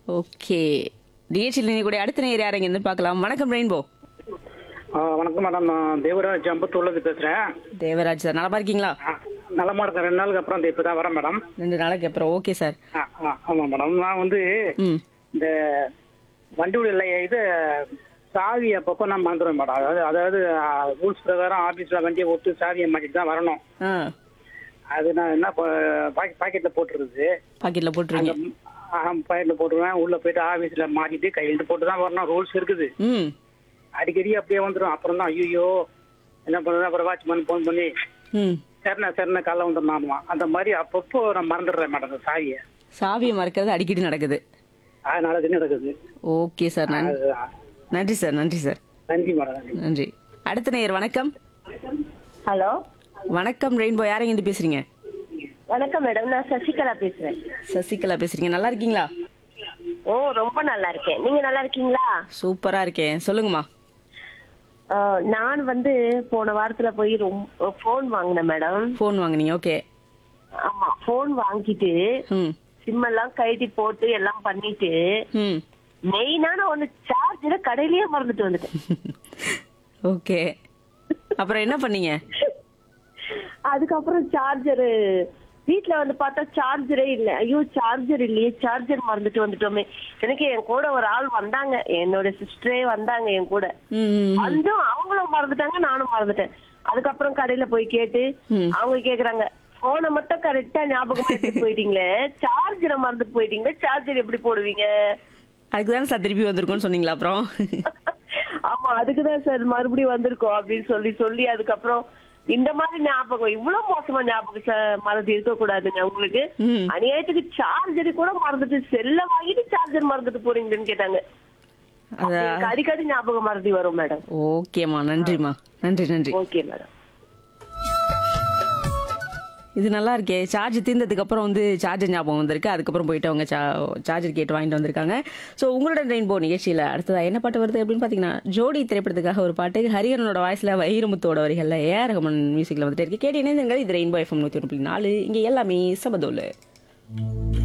Okay நிகழ்ச்சியில் நீ கூட அடுத்த நேர் யார் இருந்து பார்க்கலாம் வணக்கம் ரெயின்போ ஆ, வணக்கம் மேடம் நான் தேவராஜ் அம்பத்தூர்லேருந்து பேசுகிறேன் தேவராஜ் சார் நலமா இருக்கீங்களா நலமா இருக்கேன் ரெண்டு நாளுக்கு அப்புறம் இப்போ தான் வரேன் மேடம் ரெண்டு நாளைக்கு அப்புறம் ஓகே சார் ஆ ஆ, ஆமாம் மேடம் நான் வந்து ம் இந்த வண்டியுடைய இது சாவி அப்பப்போ நான் மறந்துடுவேன் மேடம் அதாவது அதாவது ரூல்ஸ் பிரகாரம் ஆஃபீஸில் வண்டியை விட்டு சாவியை மாட்டிட்டு தான் வரணும் ஆ அது நான் என்ன பாக்கெட்டில் போட்டுருது பாக்கெட்டில் போட்டுருவீங்க பாக்கெட்டில் போட்டுருவேன் உள்ளே போயிட்டு ஆஃபீஸில் மாட்டிட்டு கையெழுத்து போட்டு தான் வரணும் ரூல்ஸ் இருக்குது ம் அடிக்கடி அப்படியே வந்துடும் அப்புறம் தான் ஐயோ என்ன பண்ணுறது அப்புறம் வாட்ச்மேன் ஃபோன் பண்ணி ம் சரிண்ணா சரிண்ணா காலைல வந்துடலாமா அந்த மாதிரி அப்பப்போ நான் மறந்துடுறேன் மேடம் அந்த சாவியை சாவியை மறக்கிறது அடிக்கடி நடக்குது அதனால இது நடக்குது ஓகே சார் நன்றி அதுதான். நன்றி சார் நன்றி சார் நன்றி மேடம் நன்றி நன்றி அடுத்த நேயர் வணக்கம் ஹலோ வணக்கம் ரெயின்போ யாரைங்க இருந்து பேசுறீங்க வணக்கம் மேடம் நான் சசிகலா பேசுறேன் சசிகலா பேசுறீங்க நல்லா இருக்கீங்களா ஓ ரொம்ப நல்லா இருக்கேன் நீங்க நல்லா இருக்கீங்களா சூப்பரா இருக்கேன் சொல்லுங்கம்மா அஹ், நான் வந்து போன வாரத்துல போய் ரொம்ப போன் வாங்கினேன் மேடம் ஃபோன் வாங்குனீங்க ஓகே ஆமா போன் வாங்கிட்டு ம் சிம் எல்லாம் கழட்டி போட்டு எல்லாம் பண்ணிட்டு ம் மெயினான ஒண்ணு சார்ஜர கடையிலேயே மறந்துட்டு வந்துட்டேன் ஓகே அப்புறம் என்ன பண்ணீங்க அதுக்கப்புறம் சார்ஜர் வீட்ல வந்து பார்த்தா சார்ஜரே இல்ல ஐயோ சார்ஜர் இல்லையே சார்ஜர் மறந்துட்டு வந்துட்டோமே எனக்கு என் கூட ஒரு ஆள் வந்தாங்க என்னோட சிஸ்டரே வந்தாங்க என் கூட ம் வந்தும் அவங்களும் மறந்துட்டாங்க நானும் மறந்துட்டேன் அதுக்கப்புறம் கடையில போய் கேட்டு ம். அவங்க கேக்குறாங்க போனை மட்டும் கரெக்டா ஞாபகம் எடுத்துட்டு போயிட்டீங்களே சார்ஜரை மறந்துட்டு போயிட்டீங்களே சார்ஜர் எப்படி போடுவீங்க அதுக்கு தானே சார் திருப்பி வந்திருக்கோம்னு சொன்னீங்களா அப்புறம் ஆமா அதுக்குதான் சார் மறுபடியும் வந்திருக்கோம் அப்படின்னு சொல்லி சொல்லி அதுக்கப்புறம் இந்த மாதிரி ஞாபகம் இவ்வளவு மோசமா ஞாபகம் ச- மறந்து இருக்க கூடாதுங்க உங்களுக்கு ம். அநியாயத்துக்கு சார்ஜர் கூட மறந்துட்டு செல்ல வாங்கிட்டு சார்ஜர் மறந்துட்டு போறீங்கன்னு கேட்டாங்க அப்ப அத எனக்கு அடிக்கடி ஞாபகம் மறதி வரும் மேடம் ஓகேம்மா நன்றிம்மா நன்றி நன்றி ஓகே மேடம் இது நல்லா இருக்கே சார்ஜ் தீர்ந்ததுக்கு அப்புறம் வந்து சார்ஜர் ஞாபகம் வந்திருக்கு அதுக்கப்புறம் போயிட்டு அவங்க சார்ஜர் கேட்டு வாங்கிட்டு வந்திருக்காங்க ஸோ உங்களோட ரெயின்போ நிகழ்ச்சியில் அடுத்ததா என்ன பாட்டு வருது அப்படின்னு பார்த்தீங்கன்னா ஜோடி திரைப்படத்துக்காக ஒரு பாட்டு ஹரிஹரனோட வாய்ஸில் வைரமுத்தோட வரிகளில் ஏஆர் ரஹ்மான் மியூசிக்கில் வந்துட்டு இருக்கு கேட்டு இணைந்தங்கள் இது ரெயின்போ எஃப்எம் நூற்றி ஒன்று புள்ளி நாலு இங்கே எல்லாமே சபதோலு